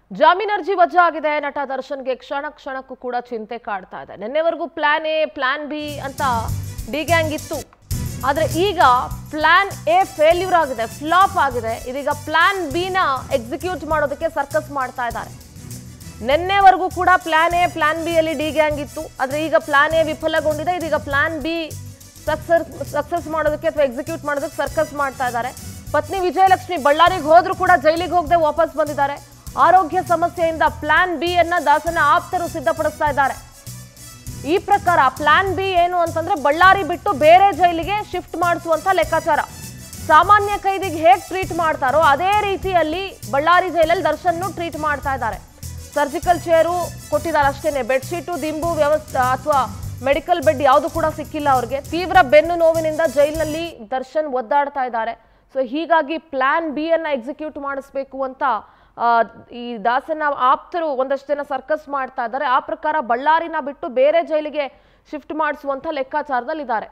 ಜಾಮೀನ್ ಅರ್ಜಿ ವಜಾ ಆಗಿದೆ ನಟ ದರ್ಶನ್ಗೆ ಕ್ಷಣ ಕ್ಷಣಕ್ಕೂ ಕೂಡ ಚಿಂತೆ ಕಾಡ್ತಾ ಇದೆ ನಿನ್ನೆವರೆಗೂ ಪ್ಲಾನ್ ಎ ಪ್ಲಾನ್ ಬಿ ಅಂತ ಡಿ ಗ್ಯಾಂಗ್ ಇತ್ತು ಆದ್ರೆ ಈಗ ಪ್ಲಾನ್ ಎ ಫೇಲ್ಯೂರ್ ಆಗಿದೆ ಫ್ಲಾಪ್ ಆಗಿದೆ ಇದೀಗ ಪ್ಲಾನ್ ಬಿ ನ ಎಕ್ಸಿಕ್ಯೂಟ್ ಮಾಡೋದಕ್ಕೆ ಸರ್ಕಸ್ ಮಾಡ್ತಾ ಇದ್ದಾರೆ ನಿನ್ನೆವರೆಗೂ ಕೂಡ ಪ್ಲಾನ್ ಎ ಪ್ಲಾನ್ ಬಿ ಅಲ್ಲಿ ಡಿ ಗ್ಯಾಂಗ್ ಇತ್ತು ಆದ್ರೆ ಈಗ ಪ್ಲಾನ್ ಎ ವಿಫಲಗೊಂಡಿದೆ ಇದೀಗ ಪ್ಲಾನ್ ಬಿ ಸಕ್ಸಸ್ ಸಕ್ಸಸ್ ಮಾಡೋದಕ್ಕೆ ಅಥವಾ ಎಕ್ಸಿಕ್ಯೂಟ್ ಮಾಡೋದಕ್ಕೆ ಸರ್ಕಸ್ ಮಾಡ್ತಾ ಇದ್ದಾರೆ ಪತ್ನಿ ವಿಜಯಲಕ್ಷ್ಮಿ ಬಳ್ಳಾರಿಗೆ ಹೋದ್ರು ಕೂಡ ಜೈಲಿಗೆ ಹೋಗದೆ ವಾಪಸ್ ಬಂದಿದ್ದಾರೆ ಆರೋಗ್ಯ ಸಮಸ್ಯೆಯಿಂದ ಪ್ಲಾನ್ ಬಿ ಅನ್ನ ದಾಸನ ಆಪ್ತರು ಸಿದ್ಧಪಡಿಸ್ತಾ ಇದ್ದಾರೆ ಈ ಪ್ರಕಾರ ಪ್ಲಾನ್ ಬಿ ಏನು ಅಂತಂದ್ರೆ ಬಳ್ಳಾರಿ ಬಿಟ್ಟು ಬೇರೆ ಜೈಲಿಗೆ ಶಿಫ್ಟ್ ಮಾಡಿಸುವಂತ ಲೆಕ್ಕಾಚಾರ ಸಾಮಾನ್ಯ ಕೈದಿಗೆ ಹೇಗೆ ಟ್ರೀಟ್ ಮಾಡ್ತಾರೋ ಅದೇ ರೀತಿಯಲ್ಲಿ ಬಳ್ಳಾರಿ ಜೈಲಲ್ಲಿ ದರ್ಶನ್ ಟ್ರೀಟ್ ಮಾಡ್ತಾ ಇದ್ದಾರೆ ಸರ್ಜಿಕಲ್ ಚೇರು ಕೊಟ್ಟಿದ್ದಾರೆ ಅಷ್ಟೇನೆ ಬೆಡ್ಶೀಟು ದಿಂಬು ವ್ಯವಸ್ಥೆ ಅಥವಾ ಮೆಡಿಕಲ್ ಬೆಡ್ ಯಾವುದು ಕೂಡ ಸಿಕ್ಕಿಲ್ಲ ಅವ್ರಿಗೆ ತೀವ್ರ ಬೆನ್ನು ನೋವಿನಿಂದ ಜೈಲಿನಲ್ಲಿ ದರ್ಶನ್ ಒದ್ದಾಡ್ತಾ ಇದ್ದಾರೆ ಸೊ ಹೀಗಾಗಿ ಪ್ಲಾನ್ ಬಿ ಅನ್ನ ಎಕ್ಸಿಕ್ಯೂಟ್ ಮಾಡಿಸ್ಬೇಕು ಅಂತ ಆ, ಈ ದಾಸನ ಆಪ್ತರು ಒಂದಷ್ಟು ಜನ ಸರ್ಕಸ್ ಮಾಡ್ತಾ ಇದ್ದಾರೆ ಆ ಪ್ರಕಾರ ಬಳ್ಳಾರಿನ ಬಿಟ್ಟು ಬೇರೆ ಜೈಲಿಗೆ ಶಿಫ್ಟ್ ಮಾಡಿಸುವಂತ ಲೆಕ್ಕಾಚಾರದಲ್ಲಿದ್ದಾರೆ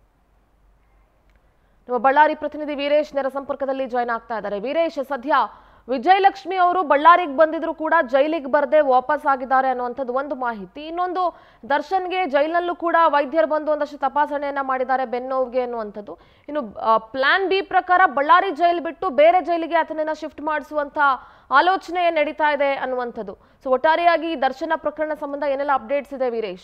ನಮ್ಮ ಬಳ್ಳಾರಿ ಪ್ರತಿನಿಧಿ ವೀರೇಶ್ ನೇರ ಸಂಪರ್ಕದಲ್ಲಿ ಜಾಯ್ನ್ ಆಗ್ತಾ ಇದ್ದಾರೆ ವೀರೇಶ್ ಸದ್ಯ ವಿಜಯಲಕ್ಷ್ಮಿ ಅವರು ಬಳ್ಳಾರಿಗೆ ಬಂದಿದ್ರು ಕೂಡ ಜೈಲಿಗೆ ಬರದೆ ವಾಪಸ್ ಆಗಿದ್ದಾರೆ ಅನ್ನುವಂಥದ್ದು ಒಂದು ಮಾಹಿತಿ ಇನ್ನೊಂದು ದರ್ಶನ್ಗೆ ಜೈಲಲ್ಲೂ ಕೂಡ ವೈದ್ಯರು ಬಂದು ಒಂದಷ್ಟು ತಪಾಸಣೆಯನ್ನ ಮಾಡಿದ್ದಾರೆ ಬೆನ್ನೋವಿಗೆ ಅನ್ನುವಂಥದ್ದು ಇನ್ನು ಪ್ಲಾನ್ ಬಿ ಪ್ರಕಾರ ಬಳ್ಳಾರಿ ಜೈಲ್ ಬಿಟ್ಟು ಬೇರೆ ಜೈಲಿಗೆ ಆತನನ್ನ ಶಿಫ್ಟ್ ಮಾಡಿಸುವಂತ ಆಲೋಚನೆ ನಡೀತಾ ಇದೆ ಅನ್ನುವಂಥದ್ದು ಸೊ ಒಟ್ಟಾರೆಯಾಗಿ ಈ ದರ್ಶನ ಪ್ರಕರಣ ಸಂಬಂಧ ಏನೆಲ್ಲ ಅಪ್ಡೇಟ್ಸ್ ಇದೆ ವೀರೇಶ್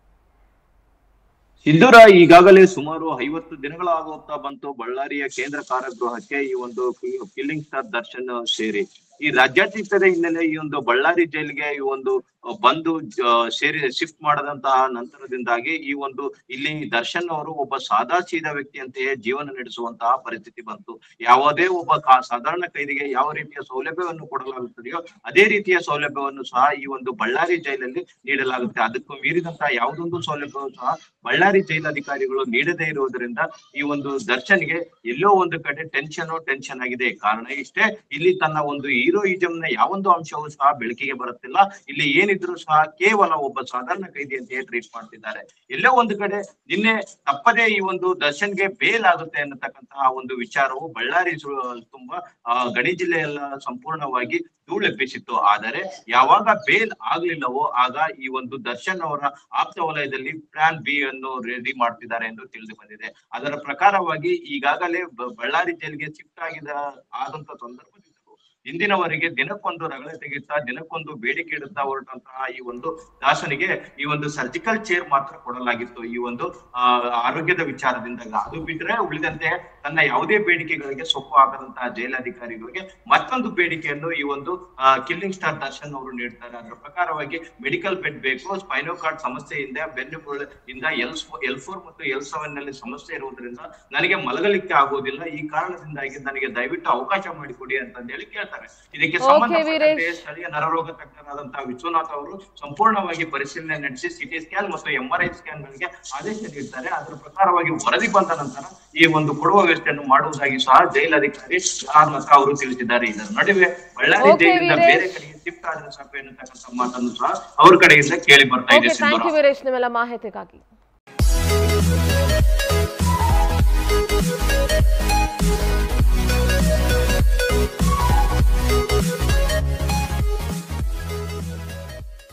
ಸಿಂಧೂರ ಈಗಾಗಲೇ ಸುಮಾರು ಐವತ್ತು ದಿನಗಳಾಗುತ್ತಾ ಬಂತು ಬಳ್ಳಾರಿಯ ಕೇಂದ್ರ ಕಾರಾಗೃಹಕ್ಕೆ ಈ ಒಂದು ಕಿಲ್ಲಿಂಗ್ ಸ್ಟಾರ್ ದರ್ಶನ್ ಸೇರಿ ಈ ರಾಜ್ಯಾತೀತದ ಹಿನ್ನೆಲೆ ಈ ಒಂದು ಬಳ್ಳಾರಿ ಜೈಲಿಗೆ ಈ ಒಂದು ಅಹ್, ಬಂದು ಜ- ಸೇರಿ ಶಿಫ್ಟ್ ಮಾಡದಂತಹ ನಂತರದಿಂದಾಗಿ ಈ ಒಂದು ಇಲ್ಲಿ ದರ್ಶನ್ ಅವರು ಒಬ್ಬ ಸಾದಾ ಸೀದಾ ವ್ಯಕ್ತಿಯಂತೆಯೇ ಜೀವನ ನಡೆಸುವಂತಹ ಪರಿಸ್ಥಿತಿ ಬಂತು ಯಾವುದೇ ಒಬ್ಬ ಕಾ- ಸಾಧಾರಣ ಕೈದಿಗೆ ಯಾವ ರೀತಿಯ ಸೌಲಭ್ಯವನ್ನು ಕೊಡಲಾಗುತ್ತದೆಯೋ ಅದೇ ರೀತಿಯ ಸೌಲಭ್ಯವನ್ನು ಸಹ ಈ ಒಂದು ಬಳ್ಳಾರಿ ಜೈಲಲ್ಲಿ ನೀಡಲಾಗುತ್ತೆ ಅದಕ್ಕೂ ಮೀರಿದಂತಹ ಯಾವುದೊಂದು ಸೌಲಭ್ಯವೂ ಸಹ ಬಳ್ಳಾರಿ ಜೈಲಾಧಿಕಾರಿಗಳು ನೀಡದೇ ಇರುವುದರಿಂದ ಈ ಒಂದು ದರ್ಶನ್ಗೆ ಎಲ್ಲೋ ಒಂದು ಕಡೆ ಟೆನ್ಷನ್ ಟೆನ್ಷನ್ ಆಗಿದೆ ಕಾರಣ ಇಷ್ಟೇ ಇಲ್ಲಿ ತನ್ನ ಒಂದು ಹೀರೋಯಿಸಂ ನ ಯಾವೊಂದು ಅಂಶವೂ ಸಹ ಬೆಳಕಿಗೆ ಬರುತ್ತಿಲ್ಲ ಇಲ್ಲಿ ಏನಿದ್ರು ಸಹ ಕೇವಲ ಒಬ್ಬ ಸಾಧಾರಣ ಕೈದಿಯಂತೆಯೇ ಟ್ರೀಟ್ ಮಾಡ್ತಿದ್ದಾರೆ ಎಲ್ಲೋ ಒಂದು ಕಡೆ ನಿನ್ನೆ ತಪ್ಪದೇ ಈ ಒಂದು ದರ್ಶನ್ಗೆ ಬೇಲ್ ಆಗುತ್ತೆ ಅನ್ನತಕ್ಕಂತಹ ಒಂದು ವಿಚಾರವು ಬಳ್ಳಾರಿ ಸು- ತುಂಬಾ ಆ, ಗಡಿ ಜಿಲ್ಲೆಯೆಲ್ಲ ಸಂಪೂರ್ಣವಾಗಿ ಧೂಳೆಬ್ಬಿಸಿತ್ತು ಆದರೆ ಯಾವಾಗ ಬೇಲ್ ಆಗ್ಲಿಲ್ಲವೋ ಆಗ ಈ ಒಂದು ದರ್ಶನ್ ಅವರ ಆಪ್ತ ವಲಯದಲ್ಲಿ ಪ್ಲಾನ್ ಬಿ ಅನ್ನು ರೆಡಿ ಮಾಡ್ತಿದ್ದಾರೆ ಎಂದು ತಿಳಿದು ಬಂದಿದೆ ಅದರ ಪ್ರಕಾರವಾಗಿ ಈಗಾಗಲೇ ಬ- ಬಳ್ಳಾರಿ ಜೈಲಿಗೆ ಶಿಫ್ಟ್ ಆಗಿದ ಆದಂತ ಸಂದರ್ಭದಿಂದಲೂ ಇಂದಿನವರೆಗೆ ದಿನಕ್ಕೊಂದು ರಗಳೆ ತೆಗೆಯುತ್ತಾ ದಿನಕ್ಕೊಂದು ಬೇಡಿಕೆ ಇಡುತ್ತಾ ಹೊರಟಂತಹ ಈ ಒಂದು ದಾಸನಿಗೆ ಈ ಒಂದು ಸರ್ಜಿಕಲ್ ಚೇರ್ ಮಾತ್ರ ಕೊಡಲಾಗಿತ್ತು ಈ ಒಂದು ಆ, ಆರೋಗ್ಯದ ವಿಚಾರದಿಂದ ಅದು ಬಿಟ್ರೆ ಉಳಿದಂತೆ ತನ್ನ ಯಾವುದೇ ಬೇಡಿಕೆಗಳಿಗೆ ಸೊಪ್ಪು ಹಾಕದಂತಹ ಜೈಲಾಧಿಕಾರಿಗಳಿಗೆ ಮತ್ತೊಂದು ಬೇಡಿಕೆಯನ್ನು ಈ ಒಂದು ಕಿಲ್ಲಿಂಗ್ ಸ್ಟಾರ್ ದರ್ಶನ್ ಅವರು ನೀಡ್ತಾರೆ ಅದರ ಪ್ರಕಾರವಾಗಿ ಮೆಡಿಕಲ್ ಬೆಡ್ ಬೇಕು ಸ್ಪೈನೋ ಕಾರ್ಡ್ ಸಮಸ್ಯೆಯಿಂದ ಬೆನ್ನು ಇಂದ ಎಲ್ ಎಲ್ ಫೋರ್ ಮತ್ತು ಎಲ್ ಸೆವೆನ್ ನಲ್ಲಿ ಸಮಸ್ಯೆ ಇರುವುದರಿಂದ ನನಗೆ ಮಲಗಲಿಕ್ಕೆ ಆಗುವುದಿಲ್ಲ ಈ ಕಾರಣದಿಂದಾಗಿ ನನಗೆ ದಯವಿಟ್ಟು ಅವಕಾಶ ಮಾಡಿಕೊಡಿ ಅಂತ ಹೇಳಿ ಕೇಳ್ತಾರೆ ಇದಕ್ಕೆ Okay, ಸಂಬಂಧಪಟ್ಟಂತೆ ವೀರೇಶ್. ಸ್ಥಳೀಯ ನರರೋಗ ತಜ್ಞರಾದಂತಹ ವಿಶ್ವನಾಥ್ ಅವರು ಸಂಪೂರ್ಣವಾಗಿ ಪರಿಶೀಲನೆ ನಡೆಸಿ ಸಿಟಿ ಸ್ಕ್ಯಾನ್ ಮತ್ತು ಎಂ ಆರ್ ಐ ಸ್ಕ್ಯಾನ್ ಗಳಿಗೆ ಆದೇಶ ನೀಡ್ತಾರೆ ಅದರ ಪ್ರಕಾರವಾಗಿ ವರದಿ ಬಂದ ನಂತರ ಈ ಒಂದು ಕೊಡುವ ವ್ಯವಸ್ಥೆಯನ್ನು ಮಾಡುವುದಾಗಿ ಸಹ ಜೈಲಾಧಿಕಾರಿ ಆರ್ ಲತಾ ಅವರು ತಿಳಿಸಿದ್ದಾರೆ ಇದರ ನಡುವೆ ಬಳ್ಳಾರಿ Okay, ಜೈಲಿಂದ ವೀರೇಶ್. ಬೇರೆ ಕಡೆಗೆ ಶಿಫ್ಟ್ ಆದ್ರೆ ಸಾಕು ಎನ್ನತಕ್ಕಂಥ ಮಾತನ್ನು ಸಹ ಅವ್ರ ಕಡೆಯಿಂದ ಕೇಳಿ ಬರ್ತಾ ಇದೆ okay thank Sindhura you Veeresh ನಿಮ್ಮೆಲ್ಲ ಮಾಹಿತಿಗಾಗಿ